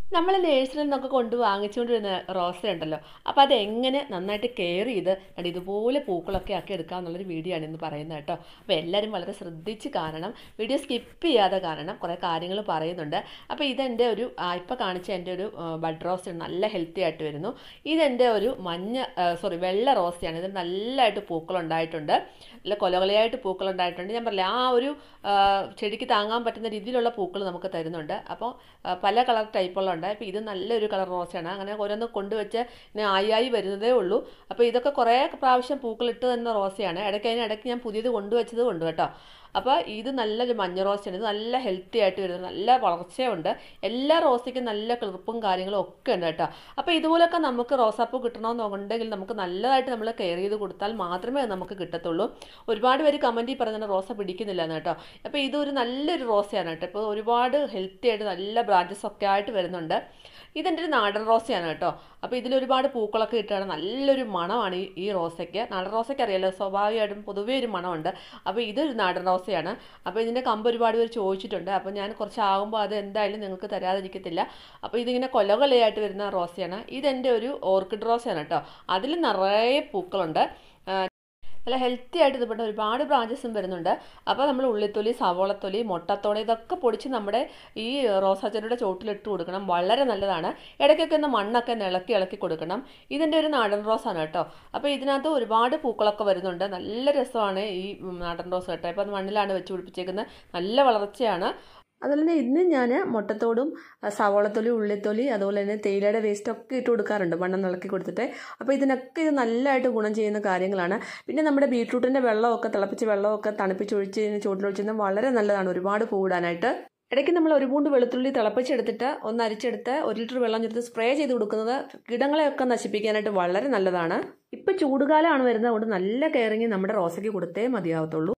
നമ്മൾ നേഴ്സറിൽ നിന്നൊക്കെ കൊണ്ട് വാങ്ങിച്ചുകൊണ്ടിരുന്ന റോസ ഉണ്ടല്ലോ അപ്പോൾ അതെങ്ങനെ നന്നായിട്ട് കെയർ ചെയ്ത് കണ്ട് ഇതുപോലെ പൂക്കളൊക്കെ ആക്കി എടുക്കാം എന്നുള്ളൊരു വീഡിയോ ആണ് ഇന്ന് പറയുന്നത് കേട്ടോ അപ്പോൾ എല്ലാവരും വളരെ ശ്രദ്ധിച്ച് കാണണം വീഡിയോ സ്കിപ്പ് ചെയ്യാതെ കാണണം കുറേ കാര്യങ്ങൾ പറയുന്നുണ്ട് അപ്പോൾ ഇതെൻ്റെ ഒരു ഇപ്പോൾ കാണിച്ച എൻ്റെ ഒരു ബഡ് റോസ് നല്ല ഹെൽത്തി ആയിട്ട് വരുന്നു ഇതെൻ്റെ ഒരു മഞ്ഞ സോറി വെള്ള റോസയാണ് ഇത് നല്ലതായിട്ട് പൂക്കളുണ്ടായിട്ടുണ്ട് നല്ല കൊലകൊലയായിട്ട് പൂക്കളുണ്ടായിട്ടുണ്ട് ഞാൻ പറഞ്ഞില്ല ആ ഒരു ആ, ചെടിക്ക് താങ്ങാൻ പറ്റുന്ന രീതിയിലുള്ള പൂക്കൾ നമുക്ക് തരുന്നുണ്ട് അപ്പോൾ ആ, പല കളർ ടൈപ്പുള്ള ഉണ്ട് അപ്പോൾ ഇത് നല്ലൊരു കളർ റോസാണ് അങ്ങനെ ഓരോന്ന് കൊണ്ടുവച്ച് ഇങ്ങനെ ആയി ആയി വരുന്നതേ ഉള്ളൂ അപ്പോൾ ഇതൊക്കെ കുറേ പ്രാവശ്യം പൂക്കളിട്ട് തന്ന റോസയാണ് ഇടയ്ക്ക് അതിന് ഇടയ്ക്ക് ഞാൻ പുതിയത് കൊണ്ടുവച്ചത് കൊണ്ട് കേട്ടോ അപ്പോൾ ഇത് നല്ലൊരു മഞ്ഞ റോസാണ് ഇത് നല്ല ഹെൽത്തി ആയിട്ട് വരുന്നത് നല്ല വളർച്ചയുണ്ട് എല്ലാ റോസയ്ക്കും നല്ല കിളിർപ്പും കാര്യങ്ങളും ഒക്കെ ഉണ്ട് കേട്ടോ അപ്പോൾ ഇതുപോലൊക്കെ നമുക്ക് റോസാപ്പൂ കിട്ടണമെന്നുണ്ടെങ്കിൽ നമുക്ക് നല്ലതായിട്ട് നമ്മൾ കെയർ ചെയ്ത് കൊടുത്താൽ മാത്രമേ അത് നമുക്ക് കിട്ടത്തുള്ളൂ ഒരുപാട് പേര് കമൻറ്റിൽ പറയുന്നത് റോസ പിടിക്കുന്നില്ല എന്ന് കേട്ടോ അപ്പോൾ ഇതൊരു നല്ലൊരു റോസയാണ് കേട്ടോ ഇപ്പോൾ ഒരുപാട് ഹെൽത്തി ആയിട്ട് നല്ല ബ്രാഞ്ചസ് ഒക്കെ ആയിട്ട് വരുന്നുണ്ട് ഇതെൻ്റെ ഒരു നാടൻ റോസയാണ് കേട്ടോ അപ്പോൾ ഇതിലൊരുപാട് പൂക്കളൊക്കെ ഇട്ടാണ് നല്ലൊരു മണമാണ് ഈ ഈ റോസയ്ക്ക് നാടൻ റോസയ്ക്ക് അറിയാലോ സ്വാഭാവികമായിട്ടും പൊതുവേ ഒരു മണമുണ്ട് അപ്പോൾ ഇതൊരു നാടൻ റോസയാണ് അപ്പോൾ ഇതിൻ്റെ കമ്പ് ഒരുപാട് പേര് ചോദിച്ചിട്ടുണ്ട് അപ്പോൾ ഞാൻ കുറച്ചാകുമ്പോൾ അത് എന്തായാലും നിങ്ങൾക്ക് തരാതിരിക്കത്തില്ല അപ്പോൾ ഇതിങ്ങനെ കൊലകൊലയായിട്ട് വരുന്ന റോസയാണ് ഇതെൻ്റെ ഒരു ഓർക്കിഡ് റോസയാണ് കേട്ടോ അതിൽ നിറയെ പൂക്കളുണ്ട് നല്ല ഹെൽത്തി ആയിട്ട് ഇതുപോലെ ഒരുപാട് ബ്രാഞ്ചസും വരുന്നുണ്ട് അപ്പോൾ നമ്മൾ ഉള്ളിത്തൊലി സവോളത്തൊലി മുട്ടത്തോടെ ഇതൊക്കെ പൊടിച്ച് നമ്മുടെ ഈ റോസാച്ചെടിയുടെ ചോട്ടിലിട്ട് കൊടുക്കണം വളരെ നല്ലതാണ് ഇടയ്ക്കൊക്കെ ഒന്ന് മണ്ണൊക്കെ ഒന്ന് ഇളക്കി ഇളക്കി കൊടുക്കണം ഇതിൻ്റെ ഒരു നാടൻ റോസാണ് കേട്ടോ അപ്പോൾ ഇതിനകത്ത് ഒരുപാട് പൂക്കളൊക്കെ വരുന്നുണ്ട് നല്ല രസമാണ് ഈ ഉം, നാടൻ റോസ് കേട്ടോ ഇപ്പോൾ അത് മണ്ണിലാണ് വെച്ച് പിടിപ്പിച്ചേക്കുന്നത് നല്ല വളർച്ചയാണ് അതുപോലെ തന്നെ ഇന്ന് ഞാൻ മുട്ടത്തോടും അഹ് സവോളത്തൊലി ഉള്ളിത്തൊലി അതുപോലെ തന്നെ തേയിലയുടെ വേസ്റ്റ് ഒക്കെ ഇട്ട് കൊടുക്കാറുണ്ട് മണ്ണം ഇളക്കി കൊടുത്തിട്ട് അപ്പോൾ ഇതിനൊക്കെ ഇത് നല്ലതായിട്ട് ഗുണം ചെയ്യുന്ന കാര്യങ്ങളാണ് പിന്നെ നമ്മുടെ ബീട്രൂട്ടിൻ്റെ വെള്ളമൊക്കെ തിളപ്പിച്ച് വെള്ളമൊക്കെ തണുപ്പിച്ചൊഴിച്ച് ചൂടിലൊഴിച്ച് വളരെ നല്ലതാണ് ഒരുപാട് പൂടാനായിട്ട് ഇടയ്ക്ക് നമ്മൾ ഒരു പൂണ്ട് വെളുത്തുള്ളി തിളപ്പിച്ചെടുത്തിട്ട് ഒന്ന് അരിച്ചെടുത്ത് ഒരു ലിറ്റർ വെള്ളം ചേർത്ത് സ്പ്രേ ചെയ്ത് കൊടുക്കുന്നത് കീടങ്ങളെയൊക്കെ നശിപ്പിക്കാനായിട്ട് വളരെ നല്ലതാണ് ഇപ്പം ചൂടുകാലമാണ് വരുന്നത് അതുകൊണ്ട് നല്ല കെയറിങ് നമ്മുടെ റോസയ്ക്ക് കൊടുത്തേ മതിയാവത്തുള്ളൂ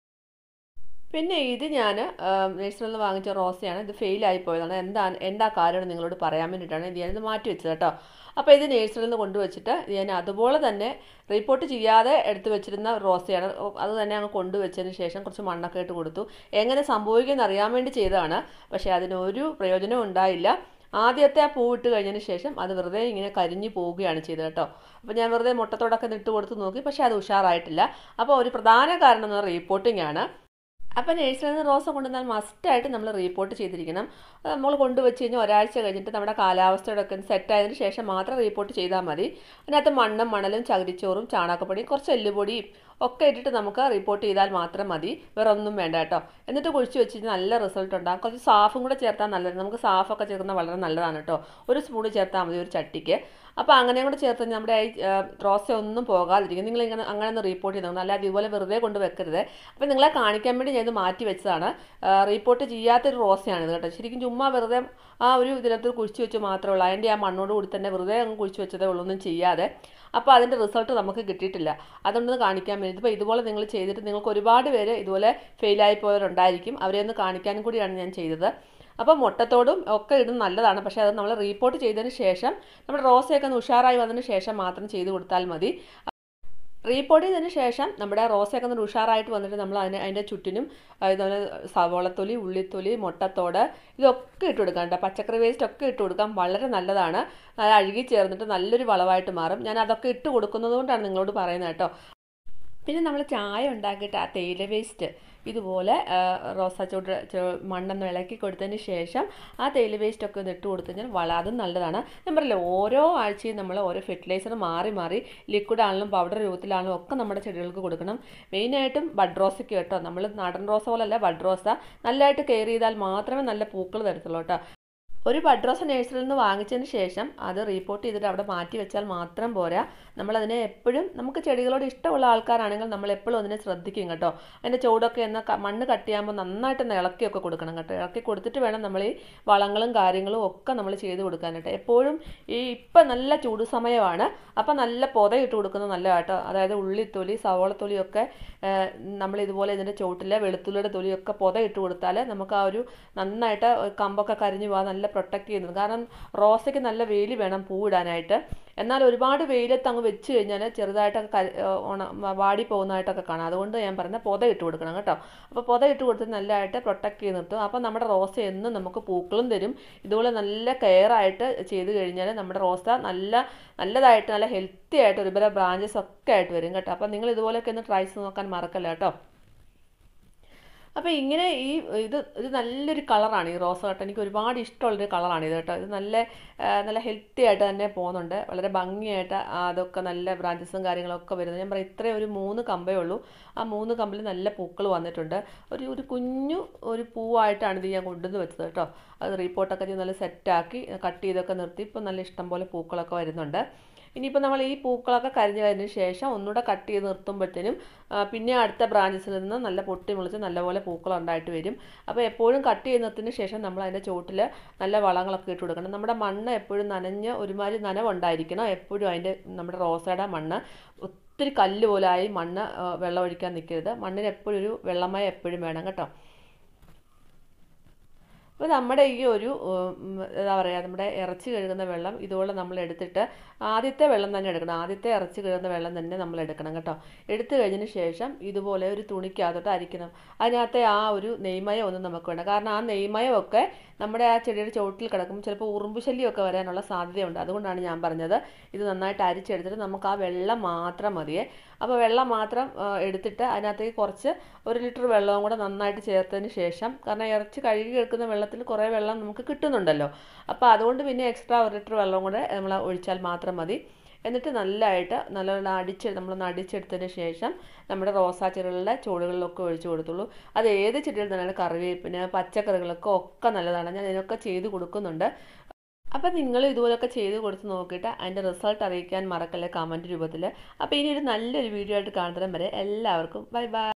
പിന്നെ ഇത് ഞാൻ നഴ്സറിയിൽ നിന്ന് വാങ്ങിച്ച റോസയാണ് ഇത് ഫെയിലായി പോയതാണ് എന്താ എന്താ കാരണം നിങ്ങളോട് പറയാൻ വേണ്ടിയിട്ടാണ് ഇത് ഞാനിത് മാറ്റി വെച്ചത് കേട്ടോ അപ്പോൾ ഇത് നഴ്സറിയിൽ നിന്ന് കൊണ്ടുവച്ചിട്ട് ഇത് ഞാൻ അതുപോലെ തന്നെ റിപ്പോർട്ട് ചെയ്യാതെ എടുത്തു വെച്ചിരുന്ന റോസയാണ് അത് തന്നെ അങ്ങ് കൊണ്ടുവച്ചതിന് ശേഷം കുറച്ച് മണ്ണൊക്കെ ഇട്ട് കൊടുത്തു എങ്ങനെ സംഭവിക്കുമെന്ന് അറിയാൻ വേണ്ടി ചെയ്തതാണ് പക്ഷേ അതിനൊരു പ്രയോജനവും ഉണ്ടായില്ല ആദ്യത്തെ ആ പൂ ഇട്ട് കഴിഞ്ഞതിന് ശേഷം അത് വെറുതെ ഇങ്ങനെ കരിഞ്ഞു പോവുകയാണ് ചെയ്തത് കേട്ടോ അപ്പോൾ ഞാൻ വെറുതെ മുട്ടത്തോടൊക്കെ ഇട്ട് കൊടുത്ത് നോക്കി പക്ഷേ അത് ഉഷാറായിട്ടില്ല അപ്പോൾ ഒരു പ്രധാന കാരണം എന്ന് പറഞ്ഞാൽ റീപ്പോർട്ടിംഗ് ആണ് അപ്പോൾ നഴ്സറിയിൽ നിന്ന് റോസ കൊണ്ടുവന്നാൽ മസ്റ്റായിട്ട് നമ്മൾ റിപ്പോർട്ട് ചെയ്തിരിക്കണം അത് നമ്മൾ കൊണ്ടുവച്ച് കഴിഞ്ഞാൽ ഒരാഴ്ച കഴിഞ്ഞിട്ട് നമ്മുടെ കാലാവസ്ഥയുടെ ഒക്കെ സെറ്റ് ആയതിനു ശേഷം മാത്രം റിപ്പോർട്ട് ചെയ്താൽ മതി അതിനകത്ത് മണ്ണും മണലും ചകിരിച്ചോറും ചാണകപ്പൊടിയും കുറച്ച് എല്ലുപൊടിയും ഒക്കെ ഇട്ടിട്ട് നമുക്ക് റിപ്പോർട്ട് ചെയ്താൽ മാത്രം മതി വേറെ ഒന്നും വേണ്ട കേട്ടോ എന്നിട്ട് കുഴിച്ച് വെച്ച് കഴിഞ്ഞാൽ നല്ല റിസൾട്ട് ഉണ്ടാകും കുറച്ച് സാഫും കൂടെ ചേർത്താൽ നല്ലത് നമുക്ക് സാഫൊക്കെ ചേർക്കുന്നത് വളരെ നല്ലതാണ് കേട്ടോ ഒരു സ്പൂണ് ചേർത്താൽ മതി ഒരു ചട്ടിക്ക് അപ്പോൾ അങ്ങനെ കൂടെ ചേർത്ത് കഴിഞ്ഞാൽ നമ്മുടെ ഈ ആ, റോസ ഒന്നും പോകാതിരിക്കും നിങ്ങൾ ഇങ്ങനെ അങ്ങനെ ഒന്ന് റിപ്പോർട്ട് ചെയ്തു അല്ലാതെ ഇതുപോലെ വെറുതെ കൊണ്ട് വെക്കരുത് അപ്പോൾ നിങ്ങളെ കാണിക്കാൻ വേണ്ടി ഞാൻ ഇത് മാറ്റി വെച്ചതാണ് റിപ്പോർട്ട് ചെയ്യാത്തൊരു റോസയാണിത് കേട്ടോ ശരിക്കും ചുമ്മാ വെറുതെ ആ ഒരു ഇതിനകത്ത് കുഴിച്ച് വെച്ച് മാത്രമേ ഉള്ളൂ അതിൻ്റെ ആ മണ്ണോട് കൂടി തന്നെ വെറുതെ അങ്ങ് കുഴിച്ച് വെച്ചതേ ഉള്ളൂ ഒന്നും ചെയ്യാതെ അപ്പോൾ അതിൻ്റെ റിസൾട്ട് നമുക്ക് കിട്ടിയിട്ടില്ല അതുകൊണ്ടൊന്ന് കാണിക്കാൻ വേണ്ടി ഇപ്പോൾ ഇതുപോലെ നിങ്ങൾ ചെയ്തിട്ട് നിങ്ങൾക്ക് ഒരുപാട് പേര് ഇതുപോലെ ഫെയിലായി പോയവരുണ്ടായിരിക്കും അവരെ ഒന്ന് കാണിക്കാനും കൂടിയാണ് ഞാൻ ചെയ്തത് അപ്പോൾ മുട്ടത്തോടും ഒക്കെ ഇടും നല്ലതാണ് പക്ഷേ അത് നമ്മൾ റിപ്പോർട്ട് ചെയ്തതിന് ശേഷം നമ്മുടെ റോസയൊക്കെ ഒന്ന് ഉഷാറായി വന്നതിന് ശേഷം മാത്രം ചെയ്ത് കൊടുത്താൽ മതി റീപ്പോർട്ട് ചെയ്തതിന് ശേഷം നമ്മുടെ റോസയൊക്കെ ഒന്ന് ഉഷാറായിട്ട് വന്നിട്ട് നമ്മൾ അതിന് അതിൻ്റെ ചുറ്റിനും ആ, ഇതുപോലെ സവോളത്തൊലി ഉള്ളിത്തൊലി മുട്ടത്തോട് ഇതൊക്കെ ഇട്ട് കൊടുക്കാം കേട്ടോ പച്ചക്കറി വേസ്റ്റ് ഒക്കെ ഇട്ട് കൊടുക്കാം വളരെ നല്ലതാണ് അത് അഴുകി ചേർന്നിട്ട് നല്ലൊരു വളമായിട്ട് മാറും ഞാൻ അതൊക്കെ ഇട്ട് കൊടുക്കുന്നത് കൊണ്ടാണ് നിങ്ങളോട് പറയുന്നത് കേട്ടോ പിന്നെ നമ്മൾ ചായ ഉണ്ടാക്കിയിട്ട് ആ തേയില വേസ്റ്റ് ഇതുപോലെ ആ, റോസാച്ചൂട് ചോ- മണ്ണൊന്ന് ഇളക്കി കൊടുത്തതിന് ശേഷം ആ തേയില വേസ്റ്റ് ഒക്കെ ഒന്ന് ഇട്ട് കൊടുത്തു കഴിഞ്ഞാൽ വള അതും നല്ലതാണ് ഞാൻ പറയില്ല ഓരോ ആഴ്ചയും നമ്മൾ ഓരോ ഫെർട്ടിലൈസർ മാറി മാറി ലിക്വിഡ് ആണെങ്കിലും പൗഡർ രൂപത്തിലാണെങ്കിലും ഒക്കെ നമ്മുടെ ചെടികൾക്ക് കൊടുക്കണം മെയിനായിട്ടും ബഡ് റോസയ്ക്ക് കേട്ടോ നമ്മൾ നാടൻ റോസ പോലല്ല ബഡ് റോസ നല്ലതായിട്ട് കെയർ ചെയ്താൽ മാത്രമേ നല്ല പൂക്കൾ തരത്തുള്ളൂ കേട്ടോ ഒരു ബഡ് റോസ നഴ്സറിയിൽ നിന്ന് വാങ്ങിച്ചതിന് ശേഷം അത് റിപ്പോർട്ട് ചെയ്തിട്ട് അവിടെ മാറ്റി വെച്ചാൽ മാത്രം പോരാ നമ്മളതിനെ എപ്പോഴും നമുക്ക് ചെടികളോട് ഇഷ്ടമുള്ള ആൾക്കാരാണെങ്കിൽ നമ്മൾ എപ്പോഴും അതിനെ ശ്രദ്ധിക്കും കേട്ടോ അതിൻ്റെ ചുവടൊക്കെ ഒന്ന് ക- മണ്ണ് കട്ട് ചെയ്യുമ്പോൾ നന്നായിട്ട് ഒന്ന് ഇളക്കിയൊക്കെ കൊടുക്കണം കേട്ടോ ഇളക്കി കൊടുത്തിട്ട് വേണം നമ്മൾ ഈ വളങ്ങളും കാര്യങ്ങളും ഒക്കെ നമ്മൾ ചെയ്ത് കൊടുക്കാനായിട്ട് എപ്പോഴും ഈ ഇപ്പം നല്ല ചൂട് സമയമാണ് അപ്പം നല്ല പൊത ഇട്ട് കൊടുക്കുന്നത് നല്ല കേട്ടോ അതായത് ഉള്ളിത്തൊലി സവോളത്തൊലിയൊക്കെ നമ്മൾ ഇതുപോലെ ഇതിൻ്റെ ചുവട്ടിലെ വെളുത്തുള്ളിയുടെ തൊലിയൊക്കെ പൊത ഇട്ട് കൊടുത്താൽ നമുക്ക് ആ ഒരു നന്നായിട്ട് കമ്പൊക്കെ കരിഞ്ഞു പോകാൻ നല്ല പ്രൊട്ടക്റ്റ് ചെയ്യുന്നത് കാരണം റോസയ്ക്ക് നല്ല വെയിൽ വേണം പൂവിടാനായിട്ട് എന്നാൽ ഒരുപാട് വെയിലത്ത് അങ്ങ് വെച്ച് കഴിഞ്ഞാൽ ചെറുതായിട്ടൊക്കെ കരി ഉണ വാടി പോകുന്നതായിട്ടൊക്കെ കാണാം അതുകൊണ്ട് ഞാൻ പറയുന്നത് പൊത ഇട്ട് കൊടുക്കണം കേട്ടോ അപ്പോൾ പൊത ഇട്ട് കൊടുത്ത് നല്ലതായിട്ട് പ്രൊട്ടക്ട് ചെയ്ത് നിർത്തും അപ്പോൾ നമ്മുടെ റോസ എന്നും നമുക്ക് പൂക്കളും തരും ഇതുപോലെ നല്ല കെയർ ആയിട്ട് ചെയ്ത് കഴിഞ്ഞാൽ നമ്മുടെ റോസ നല്ല നല്ലതായിട്ട് നല്ല ഹെൽത്തി ആയിട്ട് ഒരുപാട് ബ്രാഞ്ചസ് ഒക്കെ ആയിട്ട് വരും കേട്ടോ അപ്പോൾ നിങ്ങൾ ഇതുപോലെയൊക്കെ ഒന്ന് ട്രൈ ചെയ്ത് നോക്കാൻ മറക്കല്ല കേട്ടോ അപ്പോൾ ഇങ്ങനെ ഈ ഇത് ഇത് നല്ലൊരു കളറാണ് ഈ റോസ് കേട്ടോ എനിക്ക് ഒരുപാട് ഇഷ്ടമുള്ളൊരു കളറാണ് ഇത് കേട്ടോ ഇത് നല്ല ആ, നല്ല ഹെൽത്തി ആയിട്ട് തന്നെ പോകുന്നുണ്ട് വളരെ ഭംഗിയായിട്ട് ആ, അതൊക്കെ നല്ല ബ്രാഞ്ചസും കാര്യങ്ങളൊക്കെ വരുന്നത് ഞാൻ പറയാം ഇത്രയും ഒരു മൂന്ന് കമ്പേ ഉള്ളൂ ആ മൂന്ന് കമ്പിൽ നല്ല പൂക്കൾ വന്നിട്ടുണ്ട് ഒരു ഒരു കുഞ്ഞു ഒരു പൂവായിട്ടാണ് ഇത് ഞാൻ കൊണ്ടുവന്ന് വെച്ചത് കേട്ടോ അത് റീപ്പോർട്ടൊക്കെ ചെയ്ത് നല്ല സെറ്റാക്കി കട്ട് ചെയ്തൊക്കെ നിർത്തി ഇപ്പം നല്ല ഇഷ്ടം പോലെ പൂക്കളൊക്കെ വരുന്നുണ്ട് ഇനിയിപ്പോൾ നമ്മൾ ഈ പൂക്കളൊക്കെ കരിഞ്ഞു കഴിഞ്ഞതിന് ശേഷം ഒന്നുകൂടെ കട്ട് ചെയ്ത് നിർത്തുമ്പോഴത്തേനും ആ, പിന്നെ അടുത്ത ബ്രാഞ്ചസിൽ നിന്ന് നല്ല പൊട്ടി മുളിച്ച് നല്ലപോലെ പൂക്കൾ ഉണ്ടായിട്ട് വരും അപ്പോൾ എപ്പോഴും കട്ട് ചെയ്ത് നിർത്തിന് ശേഷം നമ്മൾ അതിൻ്റെ ചോട്ടിൽ നല്ല വളങ്ങളൊക്കെ ഇട്ട് കൊടുക്കണം നമ്മുടെ മണ്ണ് എപ്പോഴും നനഞ്ഞ് ഒരുമാതിരി നനവുണ്ടായിരിക്കണം എപ്പോഴും അതിൻ്റെ നമ്മുടെ റോസയുടെ മണ്ണ് ഒത്തിരി കല്ല് പോലായി മണ്ണ് ആ, വെള്ളം ഒഴിക്കാൻ നിൽക്കരുത് മണ്ണിന് എപ്പോഴും ഒരു വെള്ളമയം എപ്പോഴും വേണം കേട്ടോ അപ്പോൾ നമ്മുടെ ഈ ഒരു ഉം, എന്താ പറയുക നമ്മുടെ ഇറച്ചി കഴുകുന്ന വെള്ളം ഇതുപോലെ നമ്മൾ എടുത്തിട്ട് ആദ്യത്തെ വെള്ളം തന്നെ എടുക്കണം ആദ്യത്തെ ഇറച്ചി കഴുകുന്ന വെള്ളം തന്നെ നമ്മൾ എടുക്കണം കേട്ടോ എടുത്തു കഴിഞ്ഞതിന് ശേഷം ഇതുപോലെ ഒരു തുണിക്കകത്തോട്ട് അരിക്കണം അതിനകത്തെ ആ ഒരു നെയ്മയം ഒന്നും നമുക്ക് വേണ്ട കാരണം ആ നെയ്മയമൊക്കെ നമ്മുടെ ആ ചെടിയുടെ ചുവട്ടിൽ കിടക്കും ചിലപ്പോൾ ഉറുമ്പ് ശല്യമൊക്കെ വരാനുള്ള സാധ്യതയുണ്ട് അതുകൊണ്ടാണ് ഞാൻ പറഞ്ഞത് ഇത് നന്നായിട്ട് അരിച്ചെടുത്തിട്ട് നമുക്ക് ആ വെള്ളം മാത്രം മതിയേ അപ്പോൾ വെള്ളം മാത്രം ആ, എടുത്തിട്ട് അതിനകത്തേക്ക് കുറച്ച് ഒരു ലിറ്റർ വെള്ളവും കൂടെ നന്നായിട്ട് ചേർത്തതിന് ശേഷം കാരണം ഇറച്ചി കഴുകി എടുക്കുന്ന വെള്ളത്തിൽ കുറേ വെള്ളം നമുക്ക് കിട്ടുന്നുണ്ടല്ലോ അപ്പോൾ അതുകൊണ്ട് പിന്നെ എക്സ്ട്രാ ഒരു ലിറ്റർ വെള്ളവും കൂടെ നമ്മൾ ഒഴിച്ചാൽ മാത്രം മതി എന്നിട്ട് നല്ലതായിട്ട് നല്ലോണം അടിച്ച് നമ്മളൊന്ന് അടിച്ചെടുത്തതിന് ശേഷം നമ്മുടെ റോസാ ചെടികളുടെ ചുവടുകളിലൊക്കെ ഒഴിച്ചു കൊടുത്തുള്ളൂ അത് ഏത് ചെടികൾ തന്നെയാണ് കറിവേപ്പിന് പച്ചക്കറികളൊക്കെ ഒക്കെ നല്ലതാണ് ഞാൻ ഇതിനൊക്കെ ചെയ്ത് കൊടുക്കുന്നുണ്ട് അപ്പം നിങ്ങൾ ഇതുപോലൊക്കെ ചെയ്ത് കൊടുത്ത് നോക്കിയിട്ട് അതിൻ്റെ റിസൾട്ട് അറിയിക്കാൻ മറക്കല്ലേ കമൻറ്റ് രൂപത്തിൽ അപ്പോൾ ഇനി ഒരു നല്ലൊരു വീഡിയോ ആയിട്ട് കാണുന്നതിനും വരെ എല്ലാവർക്കും ബൈ ബൈ